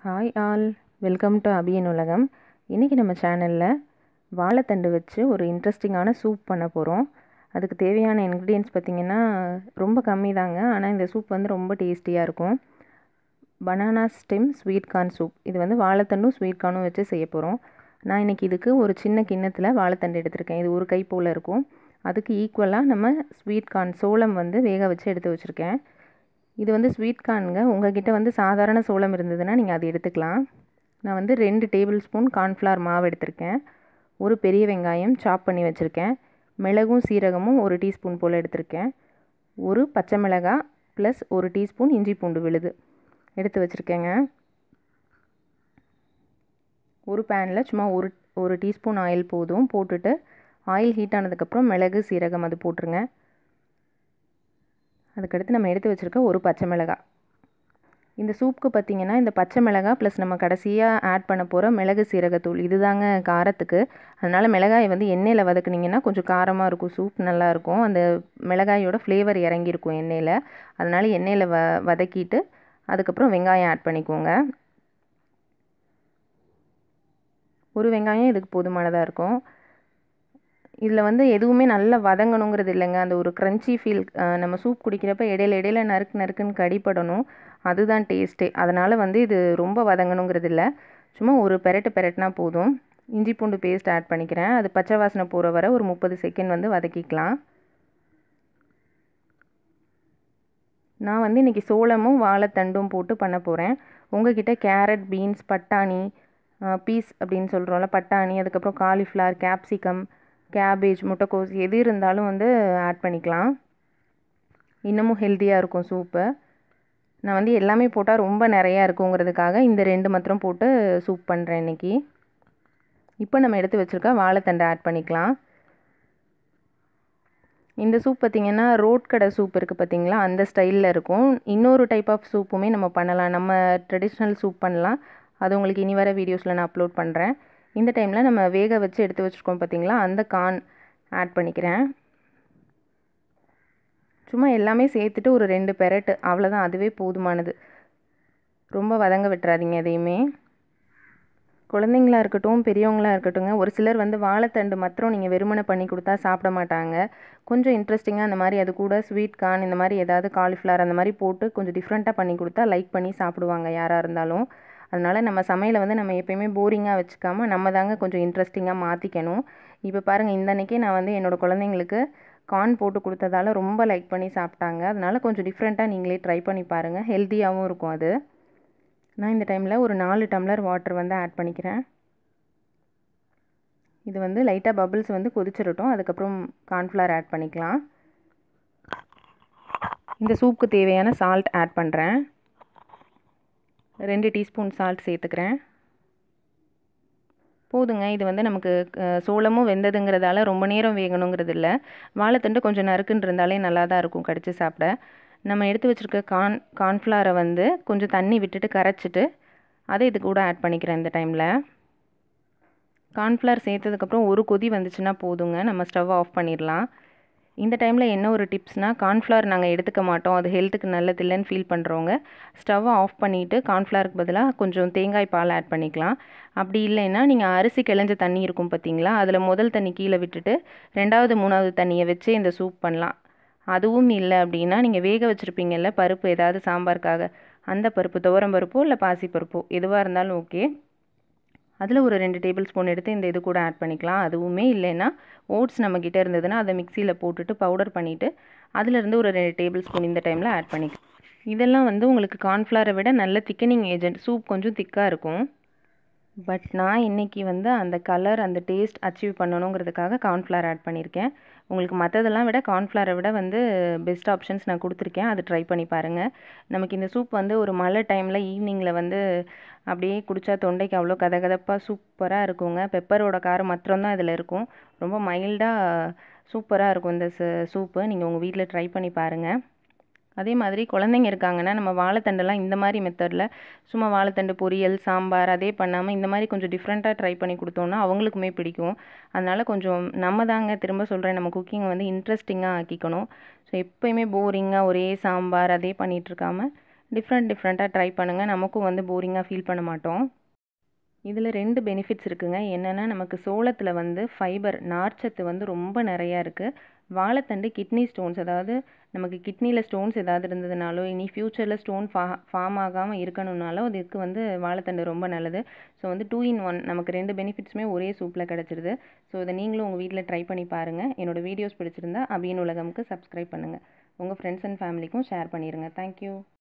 hi all welcome to அபியின் உலகம் இன்றைக்கி நம்ம சேனலில் வாழைத்தண்டு வச்சு ஒரு இன்ட்ரெஸ்டிங்கான சூப் பண்ண போகிறோம் அதுக்கு தேவையான இன்க்ரீடியன்ஸ் பார்த்திங்கன்னா ரொம்ப கம்மி தாங்க ஆனால் இந்த சூப் வந்து ரொம்ப டேஸ்டியாக இருக்கும் banana stem sweet corn soup இது வந்து வாழைத்தண்டும் ஸ்வீட் கார்னும் வச்சு செய்ய போகிறோம் நான் இன்றைக்கி இதுக்கு ஒரு சின்ன கிண்ணத்தில் வாழைத்தண்டு எடுத்திருக்கேன் இது ஒரு கை போல் இருக்கும் அதுக்கு ஈக்குவலாக நம்ம ஸ்வீட் கார்ன் சோளம் வந்து வேக வச்சு எடுத்து வச்சுருக்கேன் இது வந்து ஸ்வீட் கார்னுங்க உங்ககிட்ட வந்து சாதாரண சோளம் இருந்ததுன்னா நீங்கள் அதை எடுத்துக்கலாம் நான் வந்து ரெண்டு டேபிள் ஸ்பூன் கார்ன்ஃப்ளவர் மாவு எடுத்திருக்கேன் ஒரு பெரிய வெங்காயம் சாப் பண்ணி வச்சுருக்கேன் மிளகும் சீரகமும் ஒரு டீஸ்பூன் போல் எடுத்திருக்கேன் ஒரு பச்சை மிளகாய் ப்ளஸ் ஒரு டீஸ்பூன் இஞ்சி பூண்டு விழுது எடுத்து வச்சுருக்கேங்க ஒரு பேனில் சும்மா ஒரு ஒரு டீஸ்பூன் ஆயில் போதும் போட்டுட்டு ஆயில் ஹீட் ஆனதுக்கப்புறம் மிளகு சீரகம் அது போட்டுருங்க அதுக்கடுத்து நம்ம எடுத்து வச்சுருக்க ஒரு பச்சை மிளகாய் இந்த சூப்புக்கு பார்த்திங்கன்னா இந்த பச்சை மிளகாய் ப்ளஸ் நம்ம கடைசியாக ஆட் பண்ண போகிற மிளகு சீரகத்தூள் இதுதாங்க காரத்துக்கு அதனால் மிளகாயை வந்து எண்ணெயில் வதக்குனிங்கன்னா கொஞ்சம் காரமாக இருக்கும் சூப் நல்லாயிருக்கும் அந்த மிளகாயோட ஃப்ளேவர் இறங்கியிருக்கும் எண்ணெயில் அதனால் எண்ணெயில் வ வதக்கிட்டு அதுக்கப்புறம் வெங்காயம் ஆட் பண்ணிக்கோங்க ஒரு வெங்காயம் இதுக்கு போதுமானதாக இருக்கும் இதில் வந்து எதுவுமே நல்லா வதங்கணுங்கிறது இல்லைங்க அந்த ஒரு க்ரன்ச்சி ஃபீல் நம்ம சூப் குடிக்கிறப்ப இடையில இடையில நறுக்கு நறுக்குன்னு கடிப்படணும் அதுதான் டேஸ்ட்டே அதனால் வந்து இது ரொம்ப வதங்கணுங்கிறது இல்லை சும்மா ஒரு பெரட்டு பெரட்டினா போதும் இஞ்சி பூண்டு பேஸ்ட் ஆட் பண்ணிக்கிறேன் அது பச்சை வாசனை போகிற வரை ஒரு முப்பது செகண்ட் வந்து வதக்கிக்கலாம் நான் வந்து இன்றைக்கி சோளமும் வாழைத்தண்டும் போட்டு பண்ண போகிறேன் உங்ககிட்ட கேரட் பீன்ஸ் பட்டாணி பீஸ் அப்படின்னு சொல்கிறோம்ல பட்டாணி அதுக்கப்புறம் காலிஃப்ளவர் கேப்சிகம் கேபேஜ் முட்டைக்கோஸ் எது இருந்தாலும் வந்து ஆட் பண்ணிக்கலாம் இன்னமும் ஹெல்த்தியாக இருக்கும் சூப்பு நான் வந்து எல்லாமே போட்டால் ரொம்ப நிறையா இருக்குங்கிறதுக்காக இந்த ரெண்டு மாத்திரம் போட்டு சூப் பண்ணுறேன் இன்றைக்கி இப்போ நம்ம எடுத்து வச்சுருக்க வாழைத்தண்டை ஆட் பண்ணிக்கலாம் இந்த சூப் பார்த்திங்கன்னா ரோட் கடை சூப் இருக்குது பார்த்திங்களா அந்த ஸ்டைலில் இருக்கும் இன்னொரு டைப் ஆஃப் சூப்புமே நம்ம பண்ணலாம் நம்ம ட்ரெடிஷ்னல் சூப் பண்ணலாம் அது உங்களுக்கு இனி வர வீடியோஸில் நான் அப்லோட் பண்ணுறேன் இந்த டைமில் நம்ம வேக வச்சு எடுத்து வச்சுருக்கோம் பார்த்திங்களா அந்த கார்ன் ஆட் பண்ணிக்கிறேன் சும்மா எல்லாமே சேர்த்துட்டு ஒரு ரெண்டு பெரட்டு அவ்வளோதான் அதுவே போதுமானது ரொம்ப வதங்க விட்டுறாதீங்க எதையுமே குழந்தைங்களா இருக்கட்டும் பெரியவங்களாக இருக்கட்டுங்க ஒரு சிலர் வந்து வாழைத்தண்டு மாத்திரம் நீங்கள் வெறுமனை பண்ணி கொடுத்தா சாப்பிட மாட்டாங்க கொஞ்சம் இன்ட்ரெஸ்டிங்காக அந்த மாதிரி அது கூட ஸ்வீட் கார்ன் இந்த மாதிரி ஏதாவது காலிஃப்ளவர் அந்த மாதிரி போட்டு கொஞ்சம் டிஃப்ரெண்ட்டாக பண்ணி கொடுத்தா லைக் பண்ணி சாப்பிடுவாங்க யாராக இருந்தாலும் அதனால் நம்ம சமையலை வந்து நம்ம எப்பயுமே போரிங்காக வச்சுக்காமல் நம்ம தாங்க கொஞ்சம் இன்ட்ரெஸ்டிங்காக மாற்றிக்கணும் இப்போ பாருங்கள் இந்த அன்றைக்கி நான் வந்து என்னோடய குழந்தைங்களுக்கு கார்ன் போட்டு கொடுத்ததால ரொம்ப லைக் பண்ணி சாப்பிட்டாங்க அதனால் கொஞ்சம் டிஃப்ரெண்ட்டாக நீங்களே ட்ரை பண்ணி பாருங்கள் ஹெல்த்தியாகவும் இருக்கும் அது நான் இந்த டைமில் ஒரு நாலு டம்ளர் வாட்டர் வந்து ஆட் பண்ணிக்கிறேன் இது வந்து லைட்டாக பபிள்ஸ் வந்து கொதிச்சிடட்டும் அதுக்கப்புறம் கார்ன்ஃப்ளவர் ஆட் பண்ணிக்கலாம் இந்த சூப்புக்கு தேவையான சால்ட் ஆட் பண்ணுறேன் ரெண்டு டீஸ்பூன் சால்ட் சேர்த்துக்கிறேன் போதுங்க இது வந்து நமக்கு சோளமும் வெந்ததுங்கிறதால ரொம்ப நேரம் வேகணுங்கிறது இல்லை வாழைத்தண்டு கொஞ்சம் நறுக்குன்னு இருந்தாலே நல்லா தான் இருக்கும் கடித்து சாப்பிட நம்ம எடுத்து வச்சுருக்க கார்ன் கார்ன்ஃப்ளாரை வந்து கொஞ்சம் தண்ணி விட்டுட்டு கரைச்சிட்டு அதை இது கூட ஆட் பண்ணிக்கிறேன் இந்த டைமில் கார்ன்ஃப்ளவர் சேர்த்ததுக்கப்புறம் ஒரு கொதி வந்துச்சுன்னா போதுங்க நம்ம ஸ்டவ் ஆஃப் பண்ணிடலாம் இந்த டைமில் என்ன ஒரு டிப்ஸ்னால் கார்ன்ஃப்ளவர் நாங்கள் எடுத்துக்க மாட்டோம் அது ஹெல்த்துக்கு நல்லது இல்லைன்னு ஃபீல் பண்ணுறவங்க ஸ்டவ்வை ஆஃப் பண்ணிவிட்டு கார்ன்ஃப்ளவருக்கு பதிலாக கொஞ்சம் தேங்காய் பால் ஆட் பண்ணிக்கலாம் அப்படி இல்லைன்னா நீங்கள் அரிசி கிளஞ்ச தண்ணி இருக்கும் பார்த்தீங்களா அதில் முதல் தண்ணி கீழே விட்டுட்டு ரெண்டாவது மூணாவது தண்ணியை வச்சு இந்த சூப் பண்ணலாம் அதுவும் இல்லை அப்படின்னா நீங்கள் வேக வச்சுருப்பீங்கல்ல பருப்பு ஏதாவது சாம்பாருக்காக அந்த பருப்பு துவரம் பருப்போ இல்லை பாசி பருப்போ எதுவாக இருந்தாலும் ஓகே அதில் ஒரு ரெண்டு டேபிள் ஸ்பூன் எடுத்து இந்த இது கூட ஆட் பண்ணிக்கலாம் அதுவுமே இல்லைன்னா ஓட்ஸ் நம்மக்கிட்ட இருந்ததுன்னா அதை மிக்சியில் போட்டுட்டு பவுடர் பண்ணிவிட்டு அதிலிருந்து ஒரு ரெண்டு டேபிள் ஸ்பூன் இந்த டைமில் ஆட் பண்ணிக்கலாம் இதெல்லாம் வந்து உங்களுக்கு கார்ன்ஃப்ளவரை விட நல்ல திக்கனிங் ஏஜென்ட் சூப் கொஞ்சம் திக்காக இருக்கும் பட் நான் இன்றைக்கி வந்து அந்த கலர் அந்த டேஸ்ட் அச்சீவ் பண்ணணுங்கிறதுக்காக கார்ன்ஃப்ளவர் ஆட் பண்ணியிருக்கேன் உங்களுக்கு மற்றதெல்லாம் விட கார்ன்ஃப்ளவரை விட வந்து பெஸ்ட் ஆப்ஷன்ஸ் நான் கொடுத்துருக்கேன் அது ட்ரை பண்ணி பாருங்கள் நமக்கு இந்த சூப் வந்து ஒரு மழை டைமில் ஈவினிங்கில் வந்து அப்படியே குடித்தா தொண்டைக்கு அவ்வளோ கதகதப்பாக சூப்பராக இருக்குங்க பெப்பரோட காரம் மாத்திரம்தான் இதில் இருக்கும் ரொம்ப மைல்டாக சூப்பராக இருக்கும் இந்த சூப்பு நீங்கள் உங்கள் வீட்டில் ட்ரை பண்ணி பாருங்கள் அதே மாதிரி குழந்தைங்க இருக்காங்கன்னா நம்ம வாழைத்தண்டெல்லாம் இந்த மாதிரி மெத்தடில் சும்மா வாழைத்தண்டு பொரியல் சாம்பார் அதே பண்ணாமல் இந்த மாதிரி கொஞ்சம் டிஃப்ரெண்ட்டாக ட்ரை பண்ணி கொடுத்தோன்னா அவங்களுக்குமே பிடிக்கும் அதனால் கொஞ்சம் நம்ம தாங்க திரும்ப சொல்கிறேன் நம்ம குக்கிங்கை வந்து இன்ட்ரெஸ்டிங்காக ஆக்கிக்கணும் ஸோ எப்போயுமே போரிங்காக ஒரே சாம்பார் அதே பண்ணிகிட்ருக்காம டிஃப்ரெண்ட் டிஃப்ரெண்ட்டாக ட்ரை பண்ணுங்கள் நமக்கும் வந்து போரிங்காக ஃபீல் பண்ண மாட்டோம் இதில் ரெண்டு பெனிஃபிட்ஸ் இருக்குங்க என்னென்னா நமக்கு சோளத்தில் வந்து ஃபைபர் நார்ச்சத்து வந்து ரொம்ப நிறையா இருக்குது வாழைத்தண்டு கிட்னி ஸ்டோன்ஸ் அதாவது நமக்கு கிட்னியில் ஸ்டோன்ஸ் ஏதாவது இருந்ததுனாலோ இனி ஃப்யூச்சரில் ஸ்டோன் ஃபா ஃபார்ம் ஆகாமல் இருக்கணும்னாலோ அதுக்கு வந்து வாழைத்தண்டு ரொம்ப நல்லது ஸோ வந்து டூ இன் ஒன் நமக்கு ரெண்டு பெனிஃபிட்ஸுமே ஒரே சூப்பில் கிடச்சிருது ஸோ இதை நீங்களும் உங்கள் வீட்டில் ட்ரை பண்ணி பாருங்கள் என்னோடய வீடியோஸ் பிடிச்சிருந்தா அபியின் உலகமுக்கு சப்ஸ்கிரைப் பண்ணுங்கள் உங்கள் ஃப்ரெண்ட்ஸ் அண்ட் ஃபேமிலிக்கும் ஷேர் பண்ணிடுங்க தேங்க்யூ